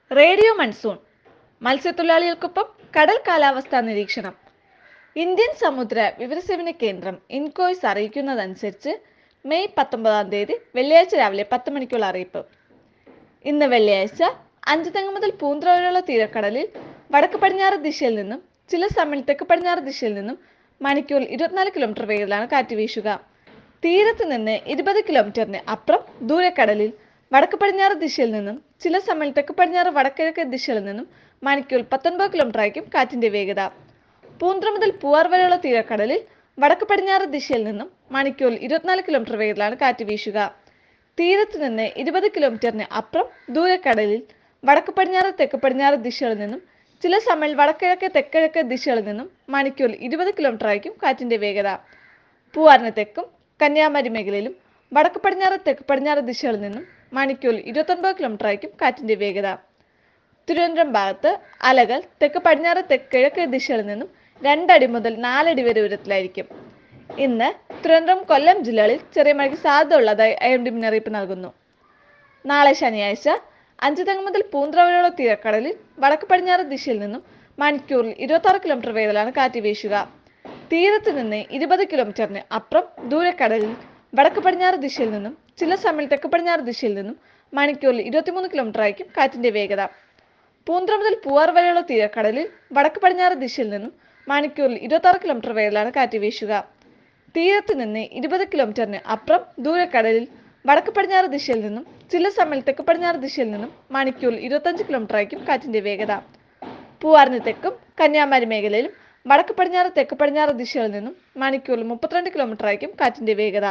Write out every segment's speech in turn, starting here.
radio monsoon മത്സ്യത്തൊഴിലാളികൾക്കൊപ്പം കടൽ കാലാവസ്ഥാ നിരീക്ഷണം ഇന്ത്യൻ സമുദ്ര വിവരസേവന കേന്ദ്രം ഇൻകോയ്സ് അറിയിക്കുന്നതനുസരിച്ച് മെയ് പത്തൊമ്പതാം തീയതി വെള്ളിയാഴ്ച രാവിലെ പത്ത് മണിക്കുള്ള അറിയിപ്പ് ഇന്ന് വെള്ളിയാഴ്ച അഞ്ചുതെങ്ങ് മുതൽ പൂന്ത്ര വരെയുള്ള തീരക്കടലിൽ വടക്ക് പടിഞ്ഞാറ് ദിശയിൽ നിന്നും ചില സമയം തെക്ക് പടിഞ്ഞാറ് ദിശയിൽ നിന്നും മണിക്കൂറിൽ ഇരുപത്തിനാല് കിലോമീറ്റർ വേഗത്തിലാണ് കാറ്റ് വീശുക തീരത്ത് നിന്ന് ഇരുപത് കിലോമീറ്ററിന് അപ്പുറം ദൂരക്കടലിൽ വടക്ക് പടിഞ്ഞാറ് ദിശയിൽ നിന്നും ചില സമയം തെക്ക് പടിഞ്ഞാറ് വടക്കിഴക്ക് ദിശയിൽ നിന്നും മണിക്കൂറിൽ പത്തൊൻപത് കിലോമീറ്റർ ആയിരിക്കും കാറ്റിന്റെ വേഗത പൂന്ത്ര മുതൽ പൂവാർ വരെയുള്ള തീരക്കടലിൽ വടക്ക് പടിഞ്ഞാറ് ദിശയിൽ നിന്നും മണിക്കൂറിൽ ഇരുപത്തിനാല് കിലോമീറ്റർ വേഗത്തിലാണ് കാറ്റ് വീശുക തീരത്ത് നിന്ന് ഇരുപത് കിലോമീറ്ററിന് അപ്പുറം ദൂരക്കടലിൽ വടക്ക് പടിഞ്ഞാറ് തെക്ക് പടിഞ്ഞാറ് ദിശകളിൽ നിന്നും ചില സമയം വടക്കിഴക്ക് തെക്കിഴക്ക് ദിശകളിൽ നിന്നും മണിക്കൂറിൽ ഇരുപത് കിലോമീറ്റർ ആയിരിക്കും കാറ്റിന്റെ വേഗത പൂവാറിന് തെക്കും കന്യാകുമാരി മേഖലയിലും വടക്ക് പടിഞ്ഞാറ് തെക്ക് പടിഞ്ഞാറ് ദിശകളിൽ നിന്നും മണിക്കൂറിൽ ഇരുപത്തൊൻപത് കിലോമീറ്റർ ആയിരിക്കും കാറ്റിന്റെ വേഗത തിരുവനന്തപുരം ഭാഗത്ത് അലകൾ തെക്ക് പടിഞ്ഞാറ് തെക്ക് കിഴക്ക് ദിശകളിൽ നിന്നും രണ്ടടി മുതൽ നാലടി വരെ ഉയരത്തിലായിരിക്കും ഇന്ന് തിരുവനന്തപുരം കൊല്ലം ജില്ലകളിൽ ചെറിയ മഴയ്ക്ക് സാധ്യത ഉള്ളതായി ഐ എം ഡി മുന്നറിയിപ്പ് നൽകുന്നു നാളെ ശനിയാഴ്ച അഞ്ചുതെങ്ങ് മുതൽ പൂന്ത്ര വരെയുള്ള തീരക്കടലിൽ വടക്ക് പടിഞ്ഞാറ് ദിശയിൽ നിന്നും മണിക്കൂറിൽ ഇരുപത്തി ആറ് കിലോമീറ്റർ വേഗത്തിലാണ് കാറ്റ് വീശുക തീരത്ത് നിന്ന് ഇരുപത് കിലോമീറ്ററിന് അപ്പുറം ദൂരക്കടലിൽ വടക്ക് പടിഞ്ഞാറ് ദിശയിൽ നിന്നും ചില സമയം തെക്ക് പടിഞ്ഞാറ് ദിശയിൽ നിന്നും മണിക്കൂറിൽ ഇരുപത്തിമൂന്ന് കിലോമീറ്റർ ആയിരിക്കും കാറ്റിന്റെ വേഗത പൂന്ത്ര മുതൽ പൂവാർ വരെയുള്ള തീരക്കടലിൽ വടക്ക് പടിഞ്ഞാറ് ദിശയിൽ നിന്നും മണിക്കൂറിൽ ഇരുപത്തി ആറ് കിലോമീറ്റർ വേഗത്തിലാണ് കാറ്റ് വീശുക തീരത്ത് നിന്ന് ഇരുപത് കിലോമീറ്ററിന് അപ്പുറം ദൂരക്കടലിൽ വടക്ക് പടിഞ്ഞാറ് ദിശയിൽ നിന്നും ചില സമയം തെക്ക് പടിഞ്ഞാറ് ദിശയിൽ നിന്നും മണിക്കൂറിൽ ഇരുപത്തഞ്ച് കിലോമീറ്റർ ആയിരിക്കും കാറ്റിന്റെ വേഗത പൂവാറിന് തെക്കും കന്യാകുമാരി മേഖലയിലും വടക്ക് പടിഞ്ഞാറ് തെക്ക് പടിഞ്ഞാറ് ദിശകളിൽ നിന്നും മണിക്കൂറിൽ മുപ്പത്തിരണ്ട് കിലോമീറ്റർ ആയിരിക്കും കാറ്റിന്റെ വേഗത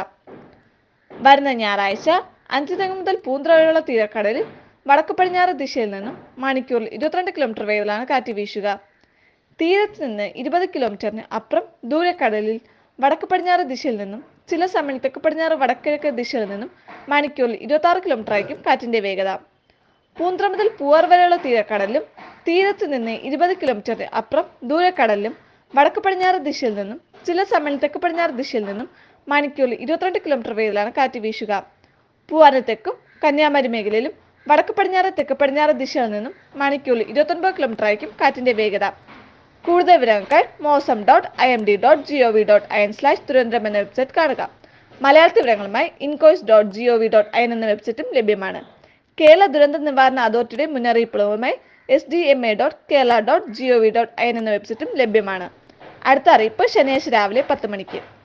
വരുന്ന ഞായറാഴ്ച അഞ്ച് തെങ്ങ് മുതൽ പൂന്ത്ര വരെയുള്ള തീരക്കടലിൽ വടക്ക് പടിഞ്ഞാറ് ദിശയിൽ നിന്നും മണിക്കൂറിൽ ഇരുപത്തിരണ്ട് കിലോമീറ്റർ വേഗത്തിലാണ് കാറ്റ് വീശുക തീരത്ത് നിന്ന് ഇരുപത് കിലോമീറ്ററിന് അപ്പുറം ദൂരക്കടലിൽ വടക്ക് പടിഞ്ഞാറ് ദിശയിൽ നിന്നും ചില സമയം തെക്ക് പടിഞ്ഞാറ് വടക്കിഴക്ക് ദിശയിൽ നിന്നും മണിക്കൂറിൽ ഇരുപത്തി ആറ് കിലോമീറ്റർ ആയിരിക്കും കാറ്റിന്റെ വേഗത പൂന്ത്ര മുതൽ പൂവാർ വരെയുള്ള തീരക്കടലിലും തീരത്ത് നിന്ന് ഇരുപത് കിലോമീറ്ററിന് അപ്പുറം ദൂരക്കടലിലും വടക്ക് പടിഞ്ഞാറ് ദിശയിൽ നിന്നും ചില സമയം തെക്ക് പടിഞ്ഞാറ് ദിശയിൽ നിന്നും മണിക്കൂറിൽ ഇരുപത്തിരണ്ട് കിലോമീറ്റർ വേഗത്തിലാണ് കാറ്റ് വീശുക പൂവാറിന് തെക്കും കന്യാകുമാരി മേഖലയിലും വടക്ക് പടിഞ്ഞാറ് തെക്ക് പടിഞ്ഞാറ് ദിശയിൽ നിന്നും മണിക്കൂറിൽ ഇരുപത്തൊൻപത് കിലോമീറ്റർ ആയിരിക്കും കാറ്റിന്റെ വേഗത കൂടുതൽ വിവരങ്ങൾക്കായി Mausam dot I M D dot G O V dot I N slash Thiruvananthapuram എന്ന വെബ്സൈറ്റ് കാണുക മലയാളത്തിൽ വിവരങ്ങളുമായി INCOIS dot G O V dot I N എന്ന വെബ്സൈറ്റും ലഭ്യമാണ് കേരള ദുരന്ത നിവാരണ അതോറിറ്റിയുടെ മുന്നറിയിപ്പുകളുമായി S D M A dot Kerala dot G O V dot I N എന്ന വെബ്സൈറ്റും ലഭ്യമാണ് അടുത്ത അറിയിപ്പ് ശനിയാഴ്ച രാവിലെ പത്ത് മണിക്ക്